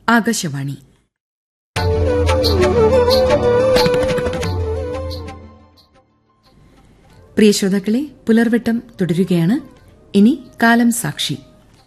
ആകാശവാണി പ്രിയ ശ്രോതാക്കളെ പുലർവട്ടം തുടരുകയാണ് ഇനി കാലം സാക്ഷി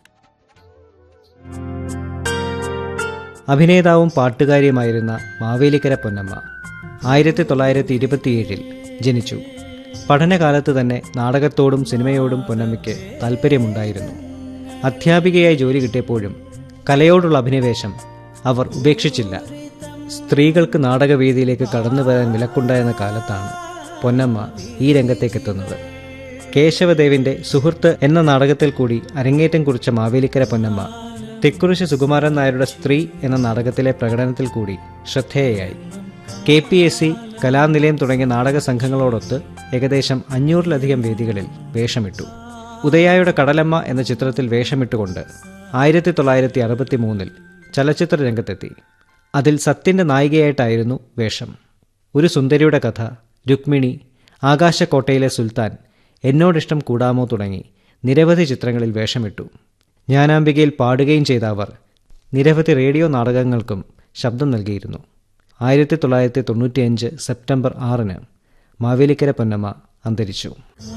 അഭിനേതാവും പാട്ടുകാരിയുമായിരുന്ന മാവേലിക്കര പൊന്നമ്മ ആയിരത്തി തൊള്ളായിരത്തി ഇരുപത്തിയേഴിൽ ജനിച്ചു പഠനകാലത്ത് തന്നെ നാടകത്തോടും സിനിമയോടും പൊന്നമ്മയ്ക്ക് താല്പര്യമുണ്ടായിരുന്നു അധ്യാപികയായി ജോലി കിട്ടിയപ്പോഴും കലയോടുള്ള അഭിനിവേശം അവർ ഉപേക്ഷിച്ചില്ല സ്ത്രീകൾക്ക് നാടകവേദിയിലേക്ക് കടന്നു വരാൻ വിലക്കുണ്ടായിരുന്ന കാലത്താണ് പൊന്നമ്മ ഈ രംഗത്തേക്കെത്തുന്നത് കേശവദേവിന്റെ സുഹൃത്ത് എന്ന നാടകത്തിൽ കൂടി അരങ്ങേറ്റം കുറിച്ച മാവേലിക്കര പൊന്നമ്മ തെക്കുറിശ് സുകുമാരൻ നായരുടെ സ്ത്രീ എന്ന നാടകത്തിലെ പ്രകടനത്തിൽ കൂടി ശ്രദ്ധേയയായി K P S C Kalanilayam തുടങ്ങിയ നാടക സംഘങ്ങളോടൊത്ത് ഏകദേശം അഞ്ഞൂറിലധികം വേദികളിൽ വേഷമിട്ടു ഉദയായുടെ കടലമ്മ എന്ന ചിത്രത്തിൽ വേഷമിട്ടുകൊണ്ട് ആയിരത്തി തൊള്ളായിരത്തി അറുപത്തി മൂന്നിൽ ചലച്ചിത്ര രംഗത്തെത്തി അതിൽ സത്യന്റെ നായികയായിട്ടായിരുന്നു വേഷം ഒരു സുന്ദരിയുടെ കഥ രുക്മിണി ആകാശക്കോട്ടയിലെ സുൽത്താൻ എന്നോടിഷ്ടം കൂടാമോ തുടങ്ങി നിരവധി ചിത്രങ്ങളിൽ വേഷമിട്ടു ജ്ഞാനാംബികയിൽ പാടുകയും ചെയ്ത അവർ നിരവധി റേഡിയോ നാടകങ്ങൾക്കും ശബ്ദം നൽകിയിരുന്നു ആയിരത്തി തൊള്ളായിരത്തി തൊണ്ണൂറ്റിയഞ്ച് സെപ്റ്റംബർ ആറിന് മാവേലിക്കര പൊന്നമ്മ അന്തരിച്ചു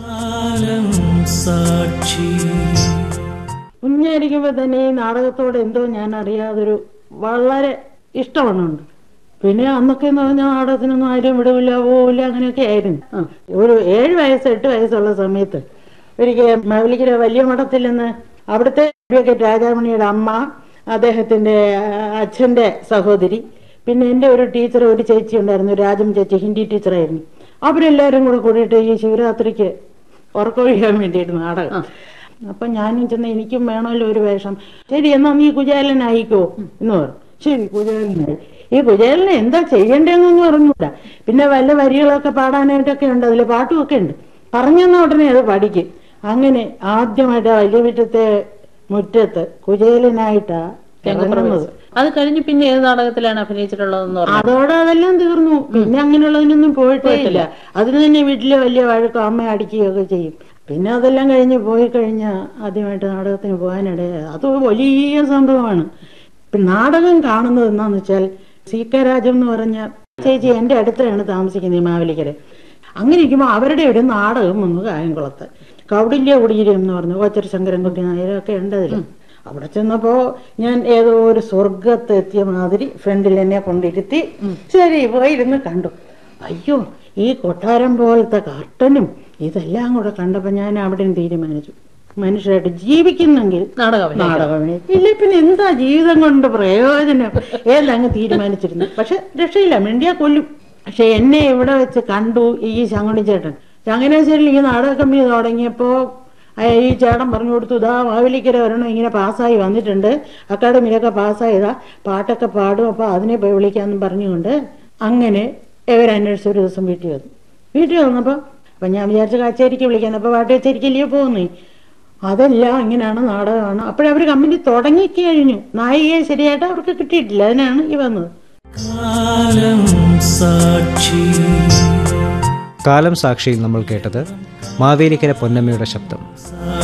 കുഞ്ഞായിരിക്കുമ്പോൾ തന്നെ ഈ നാടകത്തോട് എന്തോ ഞാൻ അറിയാതൊരു വളരെ ഇഷ്ടമുണ്ട് പിന്നെ അന്നൊക്കെ എന്ന് പറഞ്ഞാൽ നാടകത്തിനൊന്നും ആരും വിടവില്ല പോവില്ല അങ്ങനെയൊക്കെ ആയിരുന്നു ആ, ഒരു ഏഴ് വയസ്സ് എട്ട് വയസ്സുള്ള സമയത്ത് ഒരിക്കൽ മാവലിക്കര വലിയ മഠത്തിൽ നിന്ന് അവിടുത്തെ അഡ്വക്കേറ്റ് രാജാമണിയുടെ അമ്മ അദ്ദേഹത്തിന്റെ ആ, അച്ഛന്റെ സഹോദരി പിന്നെ എൻ്റെ ഒരു ടീച്ചർ ഒരു ചേച്ചി ഉണ്ടായിരുന്നു രാജം ചേച്ചി ഹിന്ദി ടീച്ചറായിരുന്നു അവരെല്ലാവരും കൂടെ കൂടിയിട്ട് ഈ ശിവരാത്രിക്ക് ഉറക്കൊഴിയാൻ വേണ്ടിയിട്ട് നാടകം അപ്പൊ ഞാനും ചെന്ന് എനിക്കും വേണമല്ലോ ഒരു വേഷം ശരി എന്നാ നീ കുചേലനായിക്കോ എന്ന് പറഞ്ഞു ശരി കുചേലനായി ഈ കുചേലനെ എന്താ ചെയ്യണ്ടേന്നൊന്നും അറിഞ്ഞൂടാ പിന്നെ വല്ല വരികളൊക്കെ പാടാനായിട്ടൊക്കെ ഉണ്ട് അതിൽ പാട്ടുമൊക്കെ ഉണ്ട് പറഞ്ഞെന്ന ഉടനെ അത് പഠിക്കും അങ്ങനെ ആദ്യമായിട്ട് ആ വലിയ വീട്ടത്തെ മുറ്റത്ത് കുചേലനായിട്ടാ ഇറങ്ങുന്നത് അത് കഴിഞ്ഞ് പിന്നെ ഏത് നാടകത്തിലാണ് അഭിനയിച്ചിട്ടുള്ളതെന്ന് പറഞ്ഞു അതോടെ അതെല്ലാം തീർന്നു പിന്നെ അങ്ങനെയുള്ളതിനൊന്നും പോയിട്ടേ ഇല്ല അതിന് തന്നെ വീട്ടില് വലിയ വഴക്കും അമ്മ അടിക്കുകയൊക്കെ ചെയ്യും പിന്നെ അതെല്ലാം കഴിഞ്ഞ് പോയി കഴിഞ്ഞ ആദ്യമായിട്ട് നാടകത്തിന് പോകാനിടയായി അത് വലിയ സംഭവമാണ് ഇപ്പം നാടകം കാണുന്നത് എന്താന്ന് വെച്ചാൽ സി കെ രാജം എന്ന് പറഞ്ഞ ചേച്ചി എൻ്റെ അടുത്താണ് താമസിക്കുന്നത് ഈ മാവേലിക്കര അങ്ങനെ ഇരിക്കുമ്പോൾ അവരുടെ ഒരു നാടകം വന്നു കായംകുളത്ത് കൗടില്യ കുടീരം എന്ന് പറഞ്ഞു കോച്ചർ ശങ്കരൻകുട്ടി നായരൊക്കെ ഉണ്ട് അതിൽ അവിടെ ചെന്നപ്പോ ഞാൻ ഏതോ ഒരു സ്വർഗത്ത് എത്തിയ മാതിരി ഫ്രണ്ടിൽ എന്നെ കൊണ്ടിരുത്തി ശരി പോയിരുന്ന് കണ്ടു അയ്യോ ഈ കൊട്ടാരം പോലത്തെ കർട്ടനും ഇതെല്ലാം കൂടെ കണ്ടപ്പോ ഞാൻ അവിടെ നിന്ന് തീരുമാനിച്ചു മനുഷ്യരായിട്ട് ജീവിക്കുന്നെങ്കിൽ നാടകം നാടകം ഇല്ല പിന്നെ എന്താ ജീവിതം കൊണ്ട് പ്രയോജനം ഏതങ്ങ് തീരുമാനിച്ചിരുന്നു പക്ഷെ രക്ഷയില്ല മിണ്ടിയാ കൊല്ലും പക്ഷെ എന്നെ ഇവിടെ വെച്ച് കണ്ടു ഈ ശങ്കുണി ചേട്ടൻ ചങ്ങനാശ്ശേരിയിൽ ഈ നാടക കമ്പനി തുടങ്ങിയപ്പോ ആ ഈ ചേട്ടൻ പറഞ്ഞു കൊടുത്തു ഇതാ മാവേലിക്കര വരണം ഇങ്ങനെ പാസ്സായി വന്നിട്ടുണ്ട് അക്കാഡമിയിലൊക്കെ പാസ്സായതാ പാട്ടൊക്കെ പാടും അപ്പൊ അതിനെ പോയി വിളിക്കാന്നും പറഞ്ഞുകൊണ്ട് അങ്ങനെ ഇവരന്വേഷിച്ച് ഒരു ദിവസം വീട്ടിൽ വന്നു വീട്ടിൽ വന്നപ്പോ അപ്പൊ ഞാൻ വിചാരിച്ച കച്ചേരിക്ക് വിളിക്കാൻ അപ്പൊ പാട്ട് കച്ചേരിക്കല്ലേ പോകുന്നേ അതെല്ലാം ഇങ്ങനെയാണ് നാടകമാണ് അപ്പോഴവർ കമ്പനി തുടങ്ങി കഴിഞ്ഞു നായികയെ ശരിയായിട്ട് അവർക്ക് കിട്ടിയിട്ടില്ല അതിനാണ് ഈ വന്നത് കാലം സാക്ഷിയിൽ നമ്മൾ കേട്ടത് മാവേലിക്കര പൊന്നമ്മയുടെ ശബ്ദം